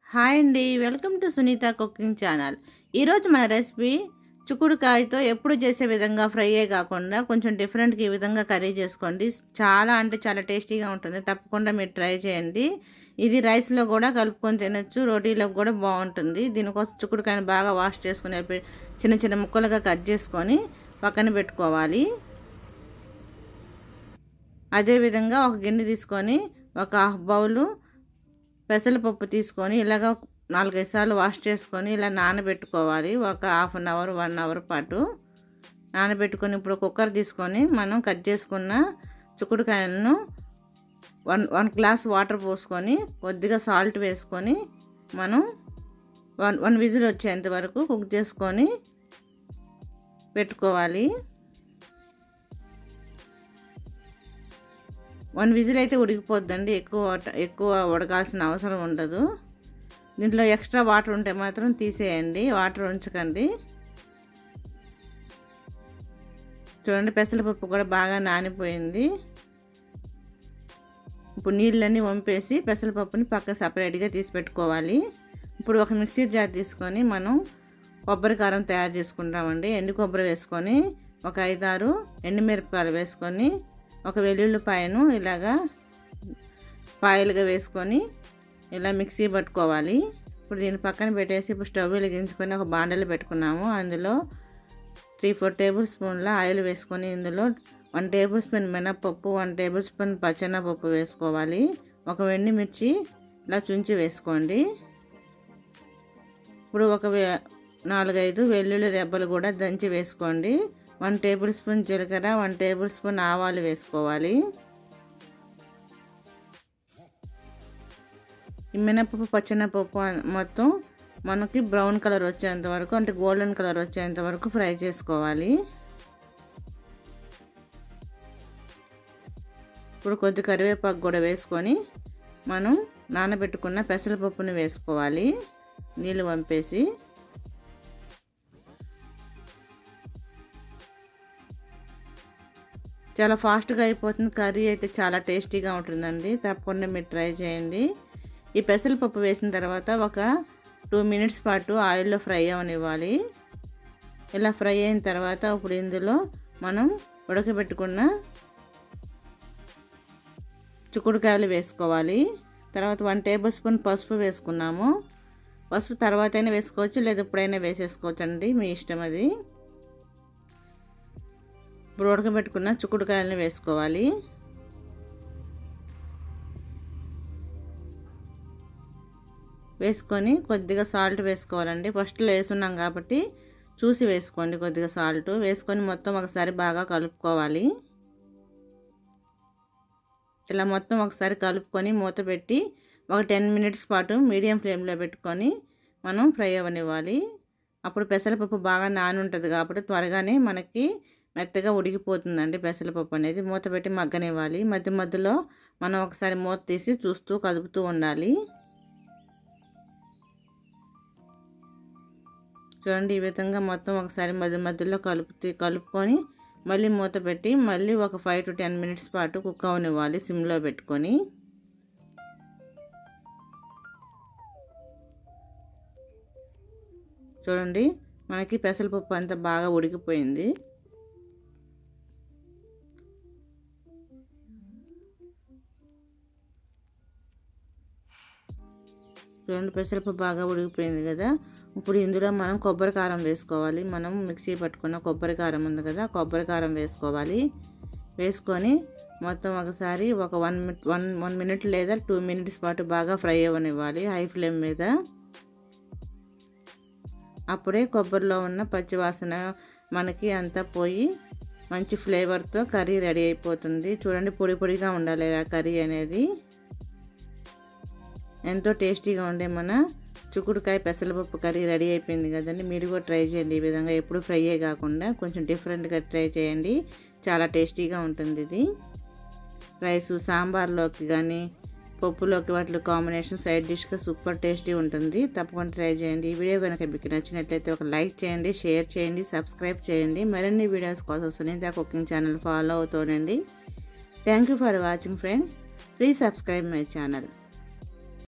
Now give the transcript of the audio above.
hi అండి welcome to Sunitha cooking channel ఈరోజు మన రెసిపీ చుక్కుడుకాయతో ఎప్పుడు చేసే విధంగా ఫ్రైయే కాకుండా కొంచెం డిఫరెంట్గా ఈ విధంగా కర్రీ చేసుకోండి చాలా అంటే చాలా టేస్టీగా ఉంటుంది తప్పకుండా మీరు ట్రై చేయండి ఇది రైస్లో కూడా కలుపుకొని తినొచ్చు రోటీలో కూడా బాగుంటుంది దీనికోసం చుక్కుడుకాయని బాగా వాష్ చేసుకుని చిన్న చిన్న ముక్కలుగా కట్ చేసుకొని పక్కన పెట్టుకోవాలి అదేవిధంగా ఒక గిన్నె తీసుకొని ఒక హాఫ్ బౌలు పెసరపప్పు తీసుకొని ఇలాగ నాలుగైదు సార్లు వాష్ చేసుకొని ఇలా నానబెట్టుకోవాలి ఒక half an hour one hour పాటు నానబెట్టుకొని ఇప్పుడు కుక్కర్ తీసుకొని మనం కట్ చేసుకున్న చుక్కుడుకాయలను వన్ వన్ గ్లాస్ వాటర్ పోసుకొని కొద్దిగా సాల్ట్ వేసుకొని మనం వన్ వన్ విజిల్ వచ్చేంత వరకు కుక్ చేసుకొని పెట్టుకోవాలి వన్ విజిల్ అయితే ఉడికిపోద్దండి ఎక్కువ ఎక్కువ ఉడకాల్సిన అవసరం ఉండదు దీంట్లో ఎక్స్ట్రా వాటర్ ఉంటే మాత్రం తీసేయండి వాటర్ ఉంచకండి చూడండి పెసరపప్పు కూడా బాగా నానిపోయింది ఇప్పుడు నీళ్ళన్నీ వంపేసి పెసరపప్పుని పక్క సపరేట్గా తీసి పెట్టుకోవాలి ఇప్పుడు ఒక మిక్సీ జార్ తీసుకొని మనం కొబ్బరి కారం తయారు చేసుకుంటామండి ఎండు కొబ్బరి వేసుకొని ఒక ఐదారు ఎండుమిరపకాయలు వేసుకొని ఒక వెల్లుల్లిపాయను ఇలాగా పాయలుగా వేసుకొని ఇలా మిక్సీ పట్టుకోవాలి ఇప్పుడు దీన్ని పక్కన పెట్టేసి ఇప్పుడు స్టవ్ వెలిగించుకొని ఒక బాండలు పెట్టుకున్నాము అందులో త్రీ ఫోర్ టేబుల్ స్పూన్ల ఆయిల్ వేసుకొని ఇందులో వన్ టేబుల్ స్పూన్ మినప్పప్పు వన్ టేబుల్ స్పూన్ పచ్చెనపప్పు వేసుకోవాలి ఒక మిర్చి ఇలా చుంచి వేసుకోండి ఇప్పుడు ఒక నాలుగైదు వెల్లుల్లి రెబ్బలు కూడా దంచి వేసుకోండి వన్ టేబుల్ స్పూన్ జీలకర్ర వన్ టేబుల్ స్పూన్ ఆవాలు వేసుకోవాలి ఈ మినపప్పు పచ్చెనపప్పు మొత్తం మనకి బ్రౌన్ కలర్ వచ్చేంత వరకు అంటే గోల్డెన్ కలర్ వచ్చేంత వరకు ఫ్రై చేసుకోవాలి ఇప్పుడు కొద్ది కరివేపాకు కూడా వేసుకొని మనం నానబెట్టుకున్న పెసరపప్పుని వేసుకోవాలి నీళ్ళు వంపేసి చాలా ఫాస్ట్గా అయిపోతుంది కర్రీ అయితే చాలా టేస్టీగా ఉంటుందండి తప్పకుండా మీరు ట్రై చేయండి ఈ పెసరపప్పు వేసిన తర్వాత ఒక టూ మినిట్స్ పాటు ఆయిల్లో ఫ్రై అవనివ్వాలి ఇలా ఫ్రై అయిన తర్వాత ఇప్పుడు ఇందులో మనం ఉడకబెట్టుకున్న చుక్కుడుకాయలు వేసుకోవాలి తర్వాత వన్ టేబుల్ స్పూన్ పసుపు వేసుకున్నాము పసుపు తర్వాత అయినా వేసుకోవచ్చు లేదా ఎప్పుడైనా వేసేసుకోవచ్చు అండి మీ ఇష్టం అది ఇప్పుడు ఉడకబెట్టుకున్న చుక్కుడుకాయలను వేసుకోవాలి వేసుకొని కొద్దిగా సాల్ట్ వేసుకోవాలండి ఫస్ట్లో వేసున్నాం కాబట్టి చూసి వేసుకోండి కొద్దిగా సాల్ట్ వేసుకొని మొత్తం ఒకసారి బాగా కలుపుకోవాలి ఇలా మొత్తం ఒకసారి కలుపుకొని మూత పెట్టి ఒక టెన్ మినిట్స్ పాటు మీడియం ఫ్లేమ్లో పెట్టుకొని మనం ఫ్రై అవ్వనివ్వాలి అప్పుడు పెసరపప్పు బాగా నాని ఉంటుంది కాబట్టి త్వరగానే మనకి మెత్తగా ఉడికిపోతుందండి పెసరపప్పు అనేది మూత పెట్టి మగ్గనివ్వాలి మధ్య మధ్యలో మనం ఒకసారి మూత తీసి చూస్తూ కదుపుతూ ఉండాలి చూడండి ఈ విధంగా మొత్తం ఒకసారి మధ్య మధ్యలో కలుపుతూ కలుపుకొని మళ్ళీ మూత పెట్టి మళ్ళీ ఒక ఫైవ్ టు టెన్ మినిట్స్ పాటు కుక్ అవనివ్వాలి సిమ్లో పెట్టుకొని చూడండి మనకి పెసరపప్పు అంతా బాగా ఉడికిపోయింది చూడండి పెసరపప్పు బాగా ఉడికిపోయింది కదా ఇప్పుడు ఇందులో మనం కొబ్బరి కారం వేసుకోవాలి మనం మిక్సీ పట్టుకున్న కొబ్బరి కారం ఉంది కదా కొబ్బరి కారం వేసుకోవాలి వేసుకొని మొత్తం ఒకసారి ఒక one minute one one minute లేదా టూ మినిట్స్ పాటు బాగా ఫ్రై అవ్వనివ్వాలి హై ఫ్లేమ్ మీద అప్పుడే కొబ్బరిలో ఉన్న పచ్చివాసన మనకి అంతా పోయి మంచి ఫ్లేవర్తో కర్రీ రెడీ అయిపోతుంది చూడండి పొడి పొడిగా ఉండాలి ఆ కర్రీ అనేది ఎంతో టేస్టీగా ఉండే మన చుక్కుడుకాయ పెసరపప్పు కర్రీ రెడీ అయిపోయింది కదండి మీరు కూడా ట్రై చేయండి ఈ విధంగా ఎప్పుడు ఫ్రైయే కాకుండా కొంచెం డిఫరెంట్గా ట్రై చేయండి చాలా టేస్టీగా ఉంటుంది ఇది రైసు సాంబార్లోకి కానీ పప్పులోకి వాటి కాంబినేషన్ సైడ్ డిష్గా సూపర్ టేస్టీ ఉంటుంది తప్పకుండా ట్రై చేయండి ఈ వీడియో కనుక మీకు నచ్చినట్లయితే ఒక లైక్ చేయండి షేర్ చేయండి సబ్స్క్రైబ్ చేయండి మరిన్ని వీడియోస్ కోసం సునీత కుకింగ్ ఛానల్ ఫాలో అవుతానండి thank you for watching friends please subscribe my channel